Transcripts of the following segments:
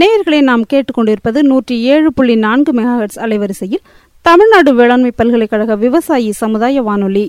நேயர்களை நாம் கேட்டுக்கொண்டிருப்பது நூற்றி ஏழு புள்ளி நான்கு மெகாஹெட்ஸ் அலைவரிசையில் தமிழ்நாடு வேளாண்மை பல்கலைக்கழக விவசாயி சமுதாய வானொலி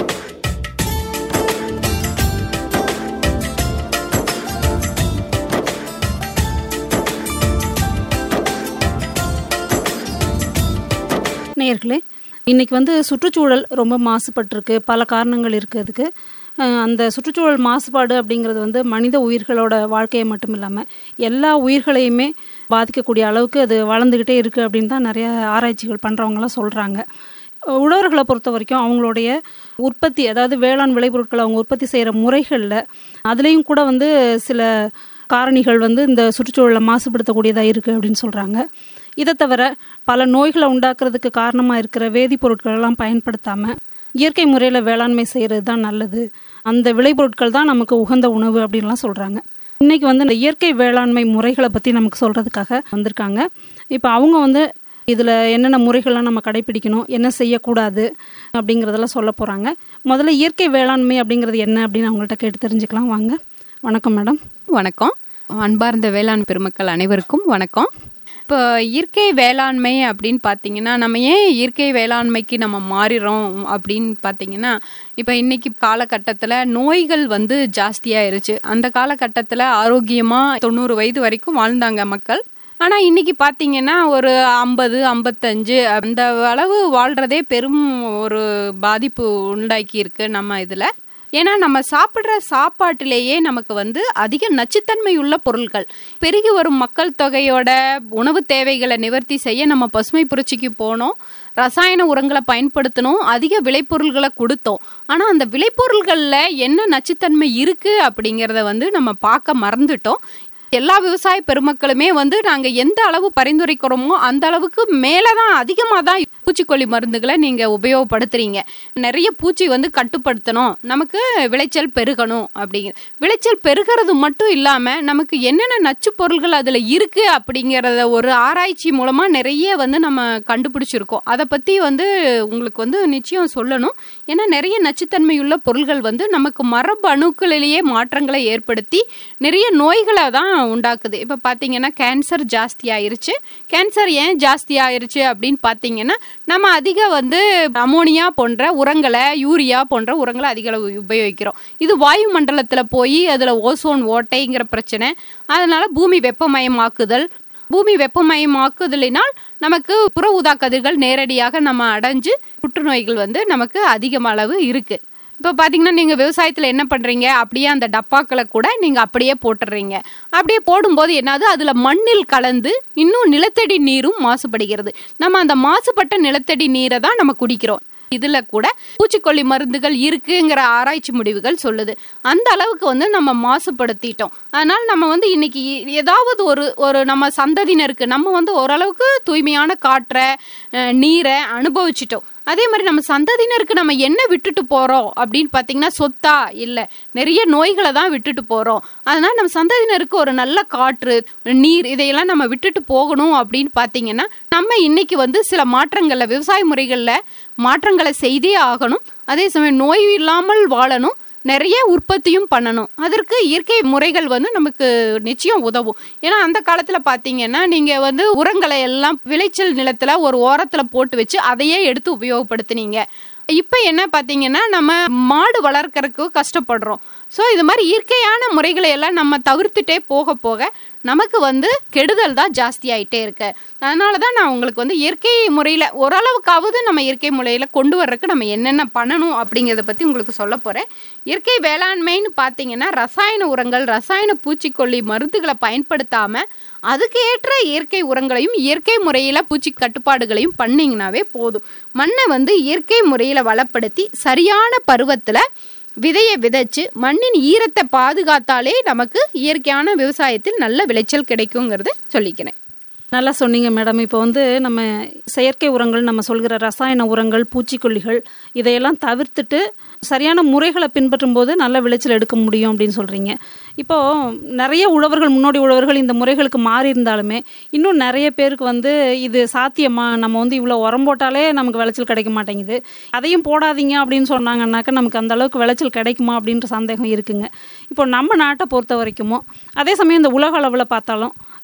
நேயர்களே இன்னைக்கு வந்து சுற்றுச்சூழல் ரொம்ப மாசுபட்டிருக்கு பல காரணங்கள் இருக்குது அதுக்கு அஹ் அந்த சுற்றுச்சூழல் மாசுபாடு அப்படிங்கிறது வந்து மனித உயிர்களோட வாழ்க்கையை மட்டும் இல்லாமல் எல்லா உயிர்களையுமே பாதிக்கக்கூடிய அளவுக்கு அது வளர்ந்துக்கிட்டே இருக்குது அப்படின்னு தான் நிறைய ஆராய்ச்சிகள் பண்ணுறவங்களாம் சொல்கிறாங்க உழவர்களை பொறுத்த வரைக்கும் அவங்களுடைய உற்பத்தி அதாவது வேளாண் விளைபொருட்களை அவங்க உற்பத்தி செய்கிற முறைகளில் அதுலேயும் கூட வந்து சில காரணிகள் வந்து இந்த சுற்றுச்சூழலை மாசுபடுத்தக்கூடியதாக இருக்குது அப்படின்னு சொல்கிறாங்க இதை தவிர பல நோய்களை உண்டாக்குறதுக்கு காரணமாக இருக்கிற வேதிப்பொருட்கள் எல்லாம் பயன்படுத்தாமல் இயற்கை முறையில் வேளாண்மை செய்கிறது தான் நல்லது அந்த விளைபொருட்கள் தான் நமக்கு உகந்த உணவு அப்படின்லாம் சொல்கிறாங்க இன்னைக்கு வந்து இந்த இயற்கை வேளாண்மை முறைகளை பற்றி நமக்கு சொல்கிறதுக்காக வந்திருக்காங்க இப்போ அவங்க வந்து இதில் என்னென்ன முறைகள்லாம் நம்ம கடைபிடிக்கணும் என்ன செய்யக்கூடாது அப்படிங்கிறதெல்லாம் சொல்ல போகிறாங்க முதல்ல இயற்கை வேளாண்மை அப்படிங்கிறது என்ன அப்படின்னு அவங்கள்ட்ட கேட்டு தெரிஞ்சுக்கலாம் வாங்க வணக்கம் மேடம் வணக்கம் அன்பார்ந்த வேளாண் பெருமக்கள் அனைவருக்கும் வணக்கம் இப்போ இயற்கை வேளாண்மை அப்படின்னு பார்த்தீங்கன்னா நம்ம ஏன் இயற்கை வேளாண்மைக்கு நம்ம மாறிறோம் அப்படின்னு பார்த்தீங்கன்னா இப்போ இன்னைக்கு காலகட்டத்தில் நோய்கள் வந்து ஜாஸ்தியாயிருச்சு அந்த காலகட்டத்தில் ஆரோக்கியமாக தொண்ணூறு வயது வரைக்கும் வாழ்ந்தாங்க மக்கள் ஆனா இன்னைக்கு பாத்தீங்கன்னா ஒரு ஐம்பது ஐம்பத்தஞ்சு அந்த அளவு வாழ்றதே பெரும் ஒரு பாதிப்பு உண்டாக்கி இருக்கு நம்ம இதுல ஏன்னா நம்ம சாப்பிடுற சாப்பாட்டிலேயே நமக்கு வந்து அதிக நச்சுத்தன்மை உள்ள பொருட்கள் பெருகி வரும் மக்கள் தொகையோட உணவு தேவைகளை நிவர்த்தி செய்ய நம்ம பசுமை புரட்சிக்கு போனோம் ரசாயன உரங்களை பயன்படுத்தணும் அதிக விளைபொருள்களை கொடுத்தோம் ஆனா அந்த விளைபொருள்கள்ல என்ன நச்சுத்தன்மை இருக்கு அப்படிங்கறத வந்து நம்ம பார்க்க மறந்துட்டோம் எல்லா விவசாய பெருமக்களுமே வந்து நாங்க எந்த அளவு பரிந்துரைக்கிறோமோ அந்த அளவுக்கு மேலதான் அதிகமா தான் பூச்சிக்கொல்லி மருந்துகளை நீங்க உபயோகப்படுத்துறீங்க நிறைய பூச்சி வந்து கட்டுப்படுத்தணும் நமக்கு விளைச்சல் பெருகணும் அப்படிங்கிற விளைச்சல் பெருகிறது மட்டும் இல்லாம நமக்கு என்னென்ன நச்சு பொருள்கள் அதுல இருக்கு அப்படிங்கறத ஒரு ஆராய்ச்சி மூலமா நிறைய வந்து நம்ம கண்டுபிடிச்சிருக்கோம் அதை பத்தி வந்து உங்களுக்கு வந்து நிச்சயம் சொல்லணும் ஏன்னா நிறைய நச்சுத்தன்மையுள்ள பொருள்கள் வந்து நமக்கு மரபு அணுக்களிலேயே மாற்றங்களை ஏற்படுத்தி நிறைய நோய்களை தான் உண்டாக்குது இப்போ பார்த்தீங்கன்னா கேன்சர் ஜாஸ்தி ஆயிருச்சு கேன்சர் ஏன் ஜாஸ்தி ஆயிருச்சு அப்படின்னு பார்த்தீங்கன்னா நம்ம அதிக வந்து அமோனியா போன்ற உரங்களை யூரியா போன்ற உரங்களை அதிக அளவு உபயோகிக்கிறோம் இது வாயு மண்டலத்தில் போய் அதில் ஓசோன் ஓட்டைங்கிற பிரச்சனை அதனால பூமி வெப்பமயமாக்குதல் பூமி வெப்பமயமாக்குதலினால் நமக்கு புற ஊதா கதிர்கள் நேரடியாக நம்ம அடைஞ்சு புற்றுநோய்கள் வந்து நமக்கு அதிக அளவு இருக்கு இப்போ பார்த்தீங்கன்னா நீங்கள் விவசாயத்தில் என்ன பண்ணுறீங்க அப்படியே அந்த டப்பாக்களை கூட நீங்கள் அப்படியே போட்டுடுறீங்க அப்படியே போடும்போது என்னது அதில் மண்ணில் கலந்து இன்னும் நிலத்தடி நீரும் மாசுபடுகிறது நம்ம அந்த மாசுபட்ட நிலத்தடி நீரை தான் நம்ம குடிக்கிறோம் இதுல கூட பூச்சிக்கொல்லி மருந்துகள் இருக்குங்கிற ஆராய்ச்சி முடிவுகள் சொல்லுது அந்த அளவுக்கு வந்து நம்ம மாசுபடுத்திட்டோம் அதனால நம்ம வந்து இன்னைக்கு ஏதாவது ஒரு ஒரு நம்ம சந்ததியினருக்கு நம்ம வந்து ஓரளவுக்கு தூய்மையான காற்றை அஹ், நீரை அனுபவிச்சிட்டோம் அதே மாதிரி நம்ம சந்ததியினருக்கு நம்ம என்ன விட்டுட்டு போறோம் அப்படின்னு பாத்தீங்கன்னா சொத்தா இல்ல நிறைய நோய்களை தான் விட்டுட்டு போறோம் அதனால நம்ம சந்ததியினருக்கு ஒரு நல்ல காற்று நீர் இதையெல்லாம் நம்ம விட்டுட்டு போகணும் அப்படின்னு பாத்தீங்கன்னா நம்ம இன்னைக்கு வந்து சில மாற்றங்கள்ல விவசாய முறைகள்ல மாற்றங்களை செய்தே ஆகணும் அதே சமயம் நோய் இல்லாமல் வாழணும் நிறைய உற்பத்தியும் பண்ணணும் அதற்கு இயற்கை முறைகள் வந்து நமக்கு நிச்சயம் உதவும் ஏன்னா அந்த காலத்துல பாத்தீங்கன்னா நீங்க வந்து உரங்களை எல்லாம் விளைச்சல் நிலத்துல ஒரு ஓரத்துல போட்டு வச்சு அதையே எடுத்து உபயோகப்படுத்துனீங்க இப்ப என்ன பாத்தீங்கன்னா நம்ம மாடு வளர்க்கறதுக்கு கஷ்டப்படுறோம் ஸோ இது மாதிரி இயற்கையான முறைகளை எல்லாம் நம்ம தவிர்த்துட்டே போக போக நமக்கு வந்து கெடுதல் தான் ஜாஸ்தி ஆயிட்டே இருக்கு அதனால தான் நான் உங்களுக்கு வந்து இயற்கை முறையில் ஓரளவுக்காவது நம்ம இயற்கை முறையில் கொண்டு வர்றதுக்கு நம்ம என்னென்ன பண்ணணும் அப்படிங்கிறத பற்றி உங்களுக்கு சொல்ல போகிறேன் இயற்கை வேளாண்மைன்னு பார்த்தீங்கன்னா ரசாயன உரங்கள் ரசாயன பூச்சிக்கொல்லி மருந்துகளை பயன்படுத்தாமல் அதுக்கு ஏற்ற இயற்கை உரங்களையும் இயற்கை முறையில் பூச்சி கட்டுப்பாடுகளையும் பண்ணிங்கனாவே போதும் மண்ணை வந்து இயற்கை முறையில் வளப்படுத்தி சரியான பருவத்தில் விதையை விதைச்சு மண்ணின் ஈரத்தை பாதுகாத்தாலே நமக்கு இயற்கையான விவசாயத்தில் நல்ல விளைச்சல் கிடைக்குங்கிறத சொல்லிக்கிறேன் நல்லா சொன்னீங்க மேடம் இப்போ வந்து நம்ம செயற்கை உரங்கள் நம்ம சொல்கிற ரசாயன உரங்கள் பூச்சிக்கொல்லிகள் இதையெல்லாம் தவிர்த்துட்டு சரியான முறைகளை பின்பற்றும் போது நல்ல விளைச்சல் எடுக்க முடியும் அப்படின்னு சொல்கிறீங்க இப்போ நிறைய உழவர்கள் முன்னோடி உழவர்கள் இந்த முறைகளுக்கு மாறி இருந்தாலுமே இன்னும் நிறைய பேருக்கு வந்து இது சாத்தியமா நம்ம வந்து இவ்வளோ உரம் போட்டாலே நமக்கு விளைச்சல் கிடைக்க மாட்டேங்குது அதையும் போடாதீங்க அப்படின்னு சொன்னாங்கன்னாக்கா நமக்கு அந்த அளவுக்கு விளைச்சல் கிடைக்குமா அப்படின்ற சந்தேகம் இருக்குங்க இப்போ நம்ம நாட்டை பொறுத்த வரைக்குமோ அதே சமயம் இந்த உலக அளவில் பார்த்தாலும்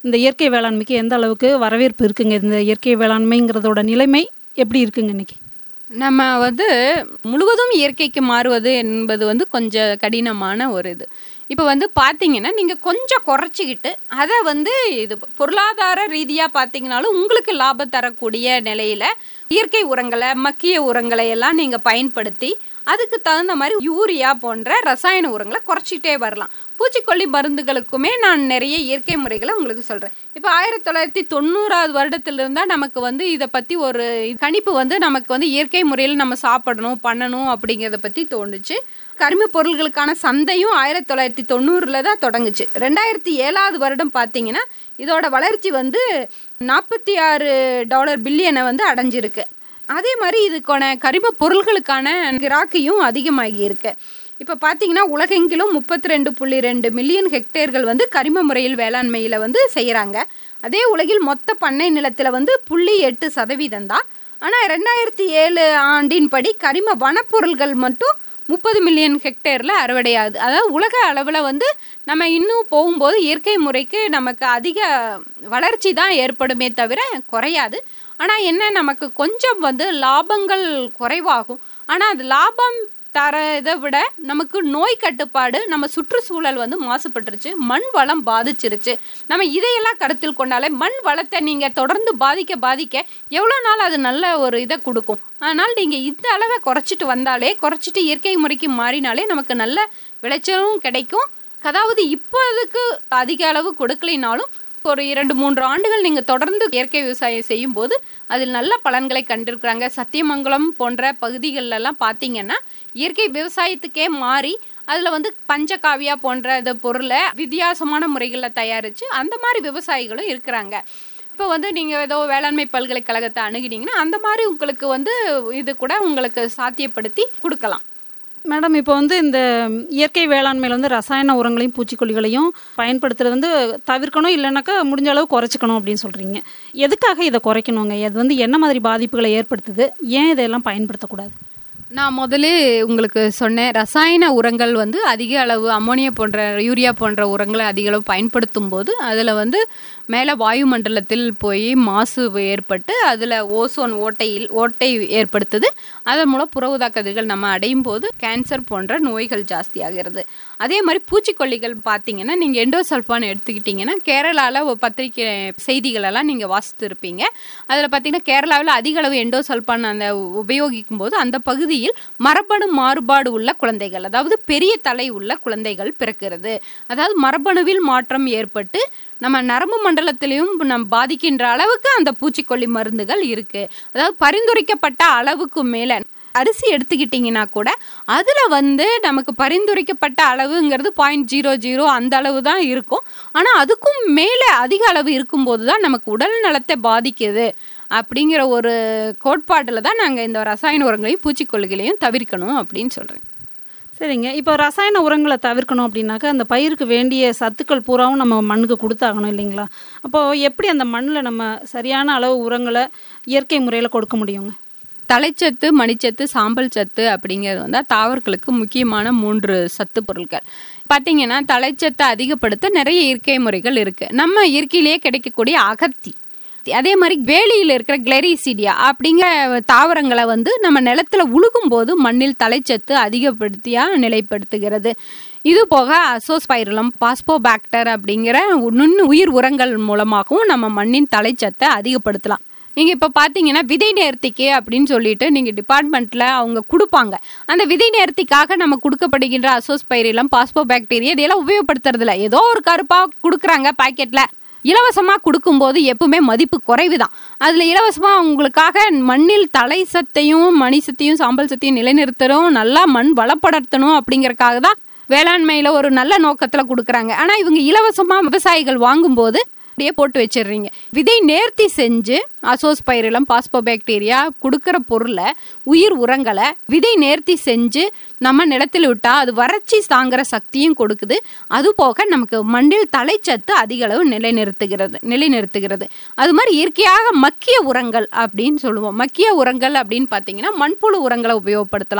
இந்த இயற்கை வேளாண்மைக்கு எந்த அளவுக்கு வரவேற்பு இருக்குங்க இந்த இயற்கை வேளாண்மைங்கிறதோட நிலைமை எப்படி இருக்குங்க இன்னைக்கு நம்ம வந்து முழுவதும் இயற்கைக்கு மாறுவது என்பது வந்து கொஞ்சம் கடினமான ஒரு இது இப்போ வந்து பார்த்தீங்கன்னா நீங்கள் கொஞ்சம் குறைச்சிக்கிட்டு அதை வந்து இது பொருளாதார ரீதியாக பார்த்தீங்கனாலும் உங்களுக்கு லாபம் தரக்கூடிய நிலையில் இயற்கை உரங்களை மக்கிய உரங்களை எல்லாம் நீங்கள் பயன்படுத்தி அதுக்கு தகுந்த மாதிரி யூரியா போன்ற ரசாயன உரங்களை குறைச்சிட்டே வரலாம் பூச்சிக்கொல்லி மருந்துகளுக்குமே நான் நிறைய இயற்கை முறைகளை உங்களுக்கு சொல்றேன் இப்போ ஆயிரத்தி தொள்ளாயிரத்தி தொண்ணூறாவது வருடத்துல இருந்தா நமக்கு வந்து இதை பத்தி ஒரு கணிப்பு வந்து நமக்கு வந்து இயற்கை முறையில் நம்ம சாப்பிடணும் பண்ணணும் அப்படிங்கிறத பத்தி தோணுச்சு கரிம பொருள்களுக்கான சந்தையும் ஆயிரத்தி தொள்ளாயிரத்தி தொண்ணூறுல தான் தொடங்குச்சு ரெண்டாயிரத்தி ஏழாவது வருடம் பார்த்தீங்கன்னா இதோட வளர்ச்சி வந்து நாற்பத்தி ஆறு டாலர் பில்லியனை வந்து அடைஞ்சிருக்கு அதே மாதிரி இதுக்கான கரிம பொருள்களுக்கான கிராக்கியும் அதிகமாகி இருக்கு இப்போ பார்த்தீங்கன்னா உலகெங்கிலும் முப்பத்தி ரெண்டு புள்ளி ரெண்டு மில்லியன் ஹெக்டேர்கள் வந்து கரிம முறையில் வேளாண்மையில் வந்து செய்கிறாங்க அதே உலகில் மொத்த பண்ணை நிலத்தில் வந்து புள்ளி எட்டு சதவீதம் தான் ஆனால் ரெண்டாயிரத்தி ஏழு ஆண்டின்படி கரிம வனப்பொருள்கள் மட்டும் முப்பது மில்லியன் ஹெக்டேரில் அறுவடையாகுது அதாவது உலக அளவில் வந்து நம்ம இன்னும் போகும்போது இயற்கை முறைக்கு நமக்கு அதிக வளர்ச்சி தான் ஏற்படுமே தவிர குறையாது ஆனால் என்ன நமக்கு கொஞ்சம் வந்து லாபங்கள் குறைவாகும் ஆனால் அது லாபம் தர இதை விட நமக்கு நோய் கட்டுப்பாடு நம்ம சுற்றுச்சூழல் வந்து மாசுபட்டுருச்சு மண் வளம் பாதிச்சிருச்சு நம்ம இதையெல்லாம் கருத்தில் கொண்டாலே மண் வளத்தை நீங்கள் தொடர்ந்து பாதிக்க பாதிக்க எவ்வளோ நாள் அது நல்ல ஒரு இதை கொடுக்கும் அதனால் நீங்கள் இந்த அளவை குறைச்சிட்டு வந்தாலே குறைச்சிட்டு இயற்கை முறைக்கு மாறினாலே நமக்கு நல்ல விளைச்சலும் கிடைக்கும் அதாவது இப்போதுக்கு அதிக அளவு கொடுக்கலினாலும் ஒரு இரண்டு மூன்று ஆண்டுகள் நீங்கள் தொடர்ந்து இயற்கை விவசாயம் செய்யும் போது அதில் நல்ல பலன்களை கண்டிருக்கிறாங்க சத்தியமங்கலம் போன்ற பகுதிகளெல்லாம் பார்த்தீங்கன்னா இயற்கை விவசாயத்துக்கே மாறி அதில் வந்து பஞ்சகாவியா போன்ற இந்த பொருளை வித்தியாசமான முறைகளில் தயாரித்து அந்த மாதிரி விவசாயிகளும் இருக்கிறாங்க இப்போ வந்து நீங்கள் ஏதோ வேளாண்மை பல்கலைக்கழகத்தை அணுகினீங்கன்னா அந்த மாதிரி உங்களுக்கு வந்து இது கூட உங்களுக்கு சாத்தியப்படுத்தி கொடுக்கலாம் மேடம் இப்போ வந்து இந்த இயற்கை வேளாண்மையில் வந்து ரசாயன உரங்களையும் பூச்சிக்கொல்லிகளையும் பயன்படுத்துறது வந்து தவிர்க்கணும் இல்லைனாக்கா முடிஞ்ச அளவு குறைச்சிக்கணும் அப்படின்னு சொல்கிறீங்க எதுக்காக இதை குறைக்கணுங்க இது வந்து என்ன மாதிரி பாதிப்புகளை ஏற்படுத்துது ஏன் இதையெல்லாம் பயன்படுத்தக்கூடாது நான் முதலே உங்களுக்கு சொன்னேன் ரசாயன உரங்கள் வந்து அதிக அளவு அமோனியா போன்ற யூரியா போன்ற உரங்களை அதிக அளவு பயன்படுத்தும் போது அதில் வந்து மேலே வாயுமண்டலத்தில் போய் மாசு ஏற்பட்டு அதில் ஓசோன் ஓட்டையில் ஓட்டை ஏற்படுத்துது அதன் மூலம் புறவுதா கதிர்கள் நம்ம அடையும் போது கேன்சர் போன்ற நோய்கள் ஜாஸ்தியாகிறது அதே மாதிரி பூச்சிக்கொல்லிகள் பார்த்தீங்கன்னா நீங்கள் எண்டோசல்ஃபான் எடுத்துக்கிட்டிங்கன்னா கேரளாவில் ஒரு பத்திரிக்கை செய்திகளெல்லாம் நீங்கள் வாசித்து இருப்பீங்க அதில் பார்த்தீங்கன்னா கேரளாவில் அதிக அளவு எண்டோசல்ஃபான் அந்த உபயோகிக்கும் போது அந்த பகுதியில் மரபணு மாறுபாடு உள்ள குழந்தைகள் அதாவது பெரிய தலை உள்ள குழந்தைகள் பிறக்கிறது அதாவது மரபணுவில் மாற்றம் ஏற்பட்டு நம்ம நரம்பு மண்டலத்திலையும் நம்ம பாதிக்கின்ற அளவுக்கு அந்த பூச்சிக்கொல்லி மருந்துகள் இருக்கு அதாவது பரிந்துரைக்கப்பட்ட அளவுக்கு மேல அரிசி எடுத்துக்கிட்டிங்கன்னா கூட அதில் வந்து நமக்கு பரிந்துரைக்கப்பட்ட அளவுங்கிறது பாயிண்ட் ஜீரோ ஜீரோ அந்த அளவு தான் இருக்கும் ஆனால் அதுக்கும் மேலே அதிக அளவு இருக்கும்போது தான் நமக்கு உடல் நலத்தை பாதிக்குது அப்படிங்கிற ஒரு கோட்பாட்டில் தான் நாங்கள் இந்த ரசாயன உரங்களையும் பூச்சிக்கொல்லிகளையும் தவிர்க்கணும் அப்படின்னு சொல்கிறேன் சரிங்க இப்போ ரசாயன உரங்களை தவிர்க்கணும் அப்படின்னாக்கா அந்த பயிருக்கு வேண்டிய சத்துக்கள் பூராவும் நம்ம மண்ணுக்கு கொடுத்தாகணும் இல்லைங்களா அப்போது எப்படி அந்த மண்ணில் நம்ம சரியான அளவு உரங்களை இயற்கை முறையில் கொடுக்க முடியுங்க தலைச்சத்து மணிச்சத்து சாம்பல் சத்து அப்படிங்கிறது வந்து தாவர்களுக்கு முக்கியமான மூன்று சத்து பொருட்கள் பார்த்தீங்கன்னா தலைச்சத்தை அதிகப்படுத்த நிறைய இயற்கை முறைகள் இருக்கு நம்ம இயற்கையிலேயே கிடைக்கக்கூடிய அகத்தி அதே மாதிரி வேலியில் இருக்கிற கிளரிசிடியா அப்படிங்கிற தாவரங்களை வந்து நம்ம நிலத்துல உழுகும் போது மண்ணில் தலைச்சத்து அதிகப்படுத்தியா நிலைப்படுத்துகிறது இது போக அசோஸ்பைரலம் பாஸ்போபாக்டர் அப்படிங்கிற நுண் உயிர் உரங்கள் மூலமாகவும் நம்ம மண்ணின் தலைச்சத்தை அதிகப்படுத்தலாம் நீங்கள் இப்போ பார்த்தீங்கன்னா விதை நேர்த்திக்கு அப்படின்னு சொல்லிட்டு நீங்கள் டிபார்ட்மெண்ட்டில் அவங்க கொடுப்பாங்க அந்த விதை நேர்த்திக்காக நம்ம கொடுக்கப்படுகின்ற அசோஸ்பைரிலம் பாஸ்போபாக்டீரியா இதெல்லாம் உபயோகப்படுத்துறதில்ல ஏதோ ஒரு கருப்பாக கொடுக்குறாங்க பாக்கெட்டில் இலவசமாக கொடுக்கும்போது எப்பவுமே மதிப்பு குறைவு தான் அதில் இலவசமாக உங்களுக்காக மண்ணில் தலை சத்தையும் மணி சத்தையும் சாம்பல் சத்தையும் நிலைநிறுத்தணும் நல்லா மண் வளப்படுத்தணும் அப்படிங்கறக்காக தான் வேளாண்மையில் ஒரு நல்ல நோக்கத்தில் கொடுக்குறாங்க ஆனால் இவங்க இலவசமாக விவசாயிகள் வாங்கும்போது அப்படியே போட்டு வச்சிடுறீங்க விதை நேர்த்தி செஞ்சு அசோஸ்பைரிலம் பாஸ்போபாக்டீரியா கொடுக்குற பொருளை உயிர் உரங்களை விதை நேர்த்தி செஞ்சு நம்ம நிலத்தில் விட்டா அது வறட்சி தாங்குற சக்தியும் கொடுக்குது அது போக நமக்கு மண்ணில் தலைச்சத்து அதிக அளவு நிலைநிறுத்துகிறது நிலைநிறுத்துகிறது அது மாதிரி இயற்கையாக மக்கிய உரங்கள் அப்படின்னு சொல்லுவோம் மக்கிய உரங்கள் அப்படின்னு பார்த்தீங்கன்னா மண்புழு உரங்களை உபயோகப்படுத்தலாம்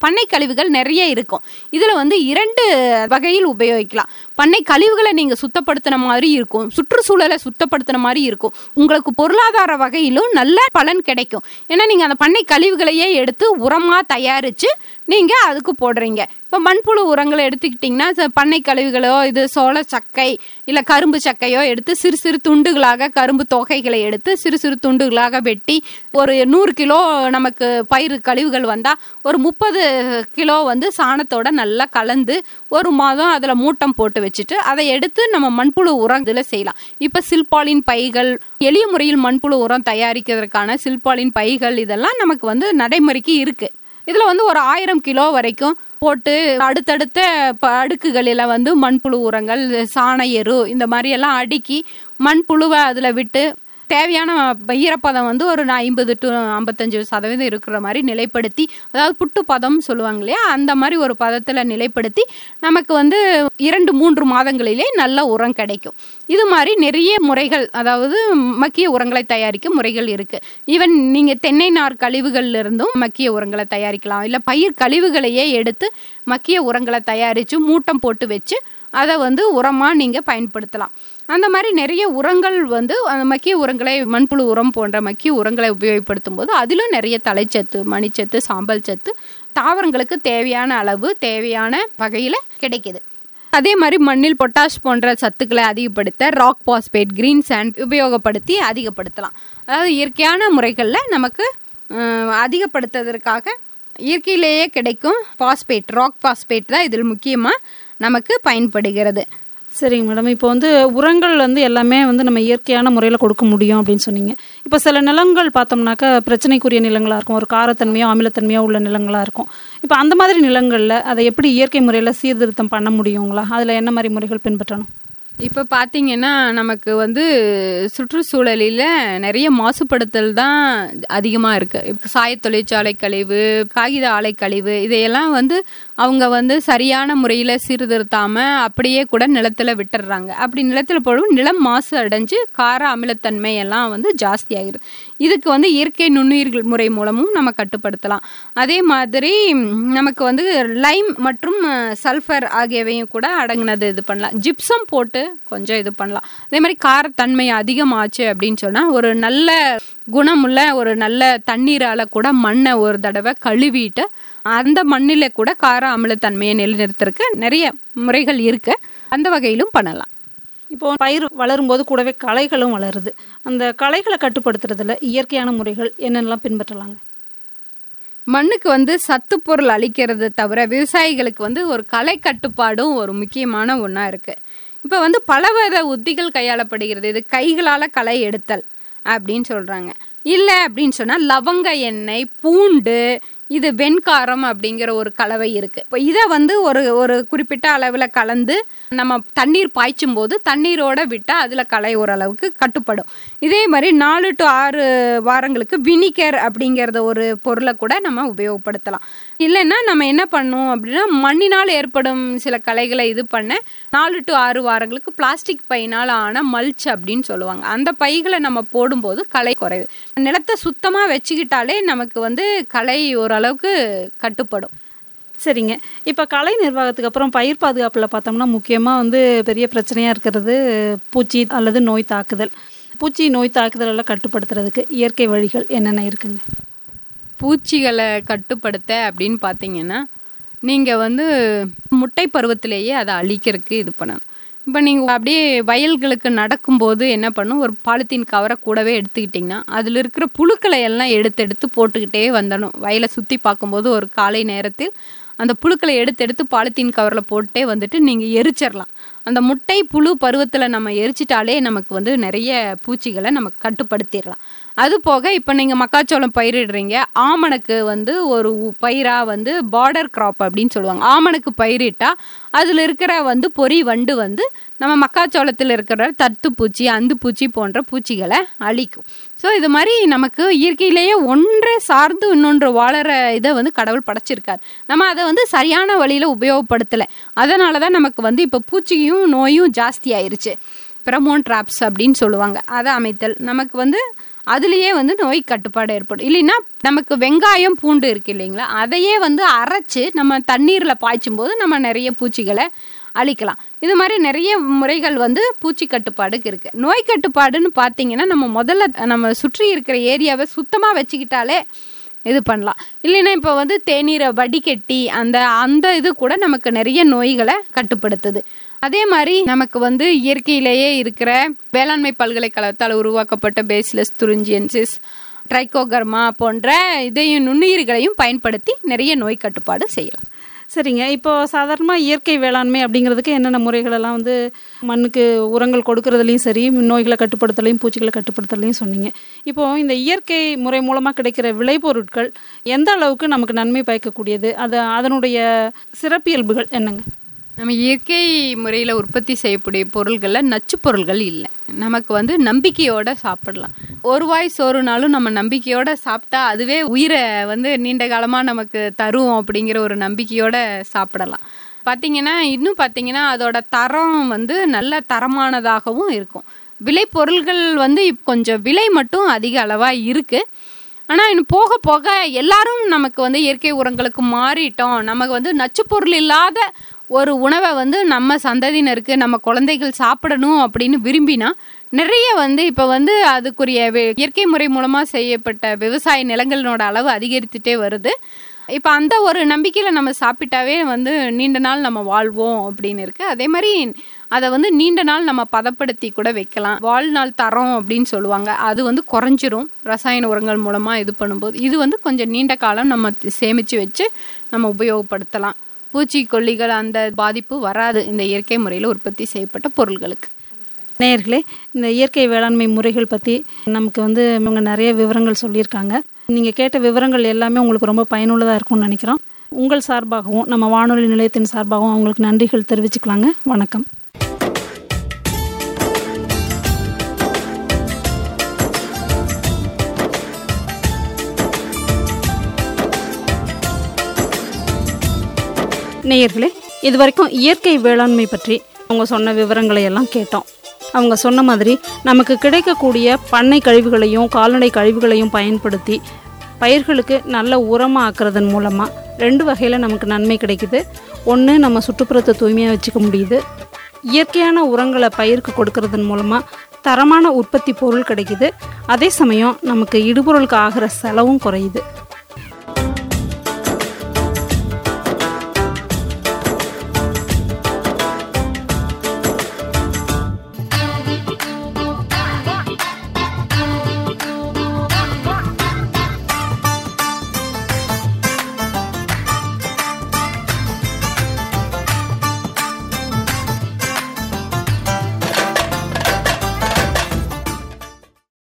பண்ணை கழிவுகள் நிறைய இருக்கும் இதுல வந்து இரண்டு வகையில் உபயோகிக்கலாம் பண்ணை கழிவுகளை நீங்க சுத்தப்படுத்தின மாதிரி இருக்கும் சுற்றுச்சூழலை சுத்தப்படுத்தின மாதிரி இருக்கும் உங்களுக்கு பொருளாதார வகையிலும் நல்ல பலன் கிடைக்கும் ஏன்னா நீங்க அந்த பண்ணை கழிவுகளையே எடுத்து உரமா தயாரிச்சு நீங்க அதுக்கு போடுறீங்க இப்போ மண்புழு உரங்களை எடுத்துக்கிட்டிங்கன்னா ச- பண்ணை கழிவுகளோ இது சோள சக்கை இல்லை கரும்பு சக்கையோ எடுத்து சிறு சிறு துண்டுகளாக கரும்பு தொகைகளை எடுத்து சிறு சிறு துண்டுகளாக வெட்டி ஒரு நூறு கிலோ நமக்கு பயிர் கழிவுகள் வந்தால் ஒரு முப்பது கிலோ வந்து சாணத்தோட நல்லா கலந்து ஒரு மாதம் அதில் மூட்டம் போட்டு வச்சுட்டு அதை எடுத்து நம்ம மண்புழு உரம் இதில் செய்யலாம் இப்போ சில்பாலின் பைகள் எளிய முறையில் மண்புழு உரம் தயாரிக்கிறதுக்கான சில்பாலின் பைகள் இதெல்லாம் நமக்கு வந்து நடைமுறைக்கு இருக்கு இதுல வந்து ஒரு ஆயிரம் கிலோ வரைக்கும் போட்டு அடுத்தடுத்த ப- அடுக்குகளில வந்து மண்புழு உரங்கள் சாண எரு இந்த மாதிரி எல்லாம் அடுக்கி மண்புழுவை அதுல விட்டு தேவையான ஈரப்பதம் வந்து ஒரு ஐம்பது டு ஐம்பத்தஞ்சு சதவீதம் இருக்கிற மாதிரி நிலைப்படுத்தி அதாவது புட்டு பதம் சொல்லுவாங்க இல்லையா அந்த மாதிரி ஒரு பதத்தில் நிலைப்படுத்தி நமக்கு வந்து இரண்டு மூன்று மாதங்களிலே நல்ல உரம் கிடைக்கும் இது மாதிரி நிறைய முறைகள் அதாவது மக்கிய உரங்களை தயாரிக்க முறைகள் இருக்கு ஈவன் நீங்க தென்னை நார் கழிவுகள்ல இருந்தும் மக்கிய உரங்களை தயாரிக்கலாம் இல்ல பயிர் கழிவுகளையே எடுத்து மக்கிய உரங்களை தயாரிச்சு மூட்டம் போட்டு வச்சு அதை வந்து உரமா நீங்க பயன்படுத்தலாம் அந்த மாதிரி நிறைய உரங்கள் வந்து அந்த மக்கிய உரங்களை மண்புழு உரம் போன்ற மக்கிய உரங்களை உபயோகப்படுத்தும் போது அதிலும் நிறைய தலைச்சத்து மணிச்சத்து சாம்பல் சத்து தாவரங்களுக்கு தேவையான அளவு தேவையான வகையில கிடைக்குது அதே மாதிரி மண்ணில் பொட்டாஷ் போன்ற சத்துக்களை அதிகப்படுத்த ராக் பாஸ்பேட் கிரீன் சாண்ட் உபயோகப்படுத்தி அதிகப்படுத்தலாம் அதாவது இயற்கையான முறைகளில் நமக்கு அஹ், அதிகப்படுத்துவதற்காக இயற்கையிலேயே கிடைக்கும் பாஸ்பேட் ராக் பாஸ்பேட் தான் இதில் முக்கியமாக நமக்கு பயன்படுகிறது சரிங்க மேடம் இப்போ வந்து உரங்கள் வந்து எல்லாமே வந்து நம்ம இயற்கையான முறையில் கொடுக்க முடியும் அப்படின்னு சொன்னீங்க இப்போ சில நிலங்கள் பார்த்தோம்னாக்கா பிரச்சனைக்குரிய நிலங்களாக இருக்கும் ஒரு காரத்தன்மையோ அமிலத்தன்மையோ உள்ள நிலங்களாக இருக்கும் இப்போ அந்த மாதிரி நிலங்களில் அதை எப்படி இயற்கை முறையில் சீர்திருத்தம் பண்ண முடியுங்களா அதில் என்ன மாதிரி முறைகள் பின்பற்றணும் இப்போ பார்த்தீங்கன்னா நமக்கு வந்து சுற்றுச்சூழலில் நிறைய மாசுபடுத்தல் தான் அதிகமாக இருக்கு இப்போ சாய தொழிற்சாலை கழிவு காகித ஆலை கழிவு இதையெல்லாம் வந்து அவங்க வந்து சரியான முறையில் சீர்திருத்தாம அப்படியே கூட நிலத்துல விட்டுடுறாங்க அப்படி நிலத்துல போடும் நிலம் மாசு அடைஞ்சு கார அமிலத்தன்மை எல்லாம் வந்து ஜாஸ்தி ஆகிருது இதுக்கு வந்து இயற்கை நுண்ணுயிர்கள் முறை மூலமும் நம்ம கட்டுப்படுத்தலாம் அதே மாதிரி ம், நமக்கு வந்து லைம் மற்றும் சல்ஃபர் ஆகியவையும் கூட அடங்கினது இது பண்ணலாம் ஜிப்சம் போட்டு கொஞ்சம் இது பண்ணலாம் அதே மாதிரி காரத்தன்மை அதிகமாச்சு அப்படின்னு சொன்னா ஒரு நல்ல குணமுள்ள ஒரு நல்ல தண்ணீரால கூட மண்ணை ஒரு தடவை கழுவிட்டு அந்த மண்ணில கூட கார அமிலத்தன்மையை நிலைநிறுத்துறதுக்கு நிறைய முறைகள் இருக்கு அந்த வகையிலும் பண்ணலாம் இப்போ பயிர் வளரும் போது கூடவே களைகளும் வளருது அந்த களைகளை கட்டுப்படுத்துறதுல இயற்கையான முறைகள் என்னென்னலாம் பின்பற்றலாங்க மண்ணுக்கு வந்து சத்து பொருள் அளிக்கிறது தவிர விவசாயிகளுக்கு வந்து ஒரு கலை கட்டுப்பாடும் ஒரு முக்கியமான ஒன்றா இருக்கு இப்போ வந்து பலவித உத்திகள் கையாளப்படுகிறது இது கைகளால களை எடுத்தல் அப்படின்னு சொல்றாங்க இல்லை அப்படின்னு சொன்னா லவங்க எண்ணெய் பூண்டு இது வெண்காரம் அப்படிங்கிற ஒரு கலவை இருக்கு இப்போ இதை வந்து ஒரு ஒரு குறிப்பிட்ட அளவில் கலந்து நம்ம தண்ணீர் பாய்ச்சும் போது தண்ணீரோட விட்டால் அதில் களை ஓரளவுக்கு கட்டுப்படும் இதே மாதிரி நாலு டு ஆறு வாரங்களுக்கு வினிகர் அப்படிங்கிறத ஒரு பொருளை கூட நம்ம உபயோகப்படுத்தலாம் இல்லைன்னா நம்ம என்ன பண்ணுவோம் அப்படின்னா மண்ணினால் ஏற்படும் சில களைகளை இது பண்ண நாலு டு ஆறு வாரங்களுக்கு பிளாஸ்டிக் பையினால் ஆன மல்ச் அப்படின்னு சொல்லுவாங்க அந்த பைகளை நம்ம போடும்போது களை குறைவு நிலத்தை சுத்தமாக வச்சுக்கிட்டாலே நமக்கு வந்து களை ஓரளவுக்கு கட்டுப்படும் சரிங்க இப்போ கலை நிர்வாகத்துக்கு அப்புறம் பயிர் பாதுகாப்பில் பார்த்தோம்னா முக்கியமாக வந்து பெரிய பிரச்சனையாக இருக்கிறது பூச்சி அல்லது நோய் தாக்குதல் பூச்சி நோய் தாக்குதல் எல்லாம் கட்டுப்படுத்துறதுக்கு இயற்கை வழிகள் என்னென்ன இருக்குங்க பூச்சிகளை கட்டுப்படுத்த அப்படின்னு பார்த்தீங்கன்னா நீங்கள் வந்து முட்டை பருவத்திலேயே அதை அழிக்கிறதுக்கு இது பண்ணணும் இப்போ நீங்கள் அப்படியே வயல்களுக்கு நடக்கும்போது என்ன பண்ணும் ஒரு பாலித்தீன் கவரை கூடவே எடுத்துக்கிட்டிங்கன்னா அதில் இருக்கிற புழுக்களை எல்லாம் எடுத்து எடுத்து போட்டுக்கிட்டே வந்துடணும் வயலை சுற்றி பார்க்கும்போது ஒரு காலை நேரத்தில் அந்த புழுக்களை எடுத்து எடுத்து பாலித்தீன் கவரில் போட்டே வந்துட்டு நீங்கள் எரிச்சிடலாம் அந்த முட்டை புழு பருவத்தில் நம்ம எரிச்சிட்டாலே நமக்கு வந்து நிறைய பூச்சிகளை நமக்கு கட்டுப்படுத்திடலாம் அது போக இப்போ நீங்கள் மக்காச்சோளம் பயிரிடுறீங்க ஆமணக்கு வந்து ஒரு பயிராக வந்து பார்டர் கிராப் அப்படின்னு சொல்லுவாங்க ஆமணக்கு பயிரிட்டா அதில் இருக்கிற வந்து பொறி வண்டு வந்து நம்ம மக்காச்சோளத்தில் இருக்கிற தத்து பூச்சி அந்து பூச்சி போன்ற பூச்சிகளை அழிக்கும் ஸோ இது மாதிரி நமக்கு இயற்கையிலேயே ஒன்றை சார்ந்து இன்னொன்று வாழற இதை வந்து கடவுள் படைச்சிருக்கார் நம்ம அதை வந்து சரியான வழியில் உபயோகப்படுத்தலை அதனால தான் நமக்கு வந்து இப்போ பூச்சியும் நோயும் ஜாஸ்தி ஆயிருச்சு பிரமோன் ட்ராப்ஸ் அப்படின்னு சொல்லுவாங்க அதை அமைத்தல் நமக்கு வந்து அதுலேயே வந்து நோய் கட்டுப்பாடு ஏற்படும் இல்லைன்னா நமக்கு வெங்காயம் பூண்டு இருக்கு இல்லைங்களா அதையே வந்து அரைச்சு நம்ம தண்ணீரில் பாய்ச்சும் போது நம்ம நிறைய பூச்சிகளை அழிக்கலாம் இது மாதிரி நிறைய முறைகள் வந்து பூச்சி கட்டுப்பாடுக்கு இருக்கு நோய் கட்டுப்பாடுன்னு பார்த்தீங்கன்னா நம்ம முதல்ல நம்ம சுற்றி இருக்கிற ஏரியாவை சுத்தமாக வச்சுக்கிட்டாலே இது பண்ணலாம் இல்லைன்னா இப்போ வந்து தேநீரை வடிகட்டி அந்த அந்த இது கூட நமக்கு நிறைய நோய்களை கட்டுப்படுத்துது அதே மாதிரி நமக்கு வந்து இயற்கையிலேயே இருக்கிற வேளாண்மை பல்கலைக்கழகத்தால் உருவாக்கப்பட்ட பேஸ்லெஸ் துரிஞ்சியன்சிஸ் ட்ரைகோகர்மா போன்ற இதையும் நுண்ணுயிர்களையும் பயன்படுத்தி நிறைய நோய் கட்டுப்பாடு செய்யலாம் சரிங்க இப்போ சாதாரணமாக இயற்கை வேளாண்மை அப்படிங்கிறதுக்கு என்னென்ன முறைகளெல்லாம் வந்து மண்ணுக்கு உரங்கள் கொடுக்கறதுலையும் சரி நோய்களை கட்டுப்படுத்தலையும் பூச்சிகளை கட்டுப்படுத்தலையும் சொன்னீங்க இப்போ இந்த இயற்கை முறை மூலமாக கிடைக்கிற விளைபொருட்கள் எந்த அளவுக்கு நமக்கு நன்மை பயக்கக்கூடியது அது அதனுடைய சிறப்பியல்புகள் என்னங்க நம்ம இயற்கை முறையில் உற்பத்தி செய்யக்கூடிய பொருள்களில் நச்சு பொருள்கள் இல்லை நமக்கு வந்து நம்பிக்கையோட சாப்பிடலாம் ஒரு வாய் சோறுனாலும் நம்ம நம்பிக்கையோட சாப்பிட்டா அதுவே உயிரை வந்து நீண்ட காலமாக நமக்கு தரும் அப்படிங்கிற ஒரு நம்பிக்கையோட சாப்பிடலாம் பார்த்தீங்கன்னா இன்னும் பார்த்தீங்கன்னா அதோட தரம் வந்து நல்ல தரமானதாகவும் இருக்கும் விலை பொருள்கள் வந்து இப்ப கொஞ்சம் விலை மட்டும் அதிக அளவாக இருக்குது ஆனால் இன்னும் போக போக எல்லாரும் நமக்கு வந்து இயற்கை உரங்களுக்கு மாறிட்டோம் நமக்கு வந்து நச்சுப்பொருள் இல்லாத ஒரு உணவை வந்து நம்ம சந்ததியினருக்கு நம்ம குழந்தைகள் சாப்பிடணும் அப்படின்னு விரும்பினா நிறைய வந்து இப்போ வந்து அதுக்குரிய வி- இயற்கை முறை மூலமாக செய்யப்பட்ட விவசாய நிலங்களோட அளவு அதிகரித்துட்டே வருது இப்போ அந்த ஒரு நம்பிக்கையில் நம்ம சாப்பிட்டாவே வந்து நீண்ட நாள் நம்ம வாழ்வோம் அப்படின்னு இருக்கு அதே மாதிரி அதை வந்து நீண்ட நாள் நம்ம பதப்படுத்தி கூட வைக்கலாம் வாழ்நாள் தரம் அப்படின்னு சொல்லுவாங்க அது வந்து குறைஞ்சிரும் ரசாயன உரங்கள் மூலமாக இது பண்ணும்போது இது வந்து கொஞ்சம் நீண்ட காலம் நம்ம சேமித்து வச்சு நம்ம உபயோகப்படுத்தலாம் பூச்சிக்கொல்லிகள் அந்த பாதிப்பு வராது இந்த இயற்கை முறையில் உற்பத்தி செய்யப்பட்ட பொருள்களுக்கு நேயர்களே இந்த இயற்கை வேளாண்மை முறைகள் பற்றி நமக்கு வந்து இவங்க நிறைய விவரங்கள் சொல்லியிருக்காங்க நீங்கள் கேட்ட விவரங்கள் எல்லாமே உங்களுக்கு ரொம்ப பயனுள்ளதாக இருக்கும்னு நினைக்கிறோம் உங்கள் சார்பாகவும் நம்ம வானொலி நிலையத்தின் சார்பாகவும் அவங்களுக்கு நன்றிகள் தெரிவிச்சுக்கலாங்க வணக்கம் நேயர்களே இது வரைக்கும் இயற்கை வேளாண்மை பற்றி அவங்க சொன்ன விவரங்களை எல்லாம் கேட்டோம் அவங்க சொன்ன மாதிரி நமக்கு கிடைக்கக்கூடிய பண்ணை கழிவுகளையும் கால்நடை கழிவுகளையும் பயன்படுத்தி பயிர்களுக்கு நல்ல உரமாக ஆக்குறதன் மூலமாக ரெண்டு வகையில் நமக்கு நன்மை கிடைக்குது ஒன்று நம்ம சுற்றுப்புறத்தை தூய்மையாக வச்சுக்க முடியுது இயற்கையான உரங்களை பயிருக்கு கொடுக்கறதன் மூலமாக தரமான உற்பத்தி பொருள் கிடைக்குது அதே சமயம் நமக்கு இடுபொருளுக்கு ஆகிற செலவும் குறையுது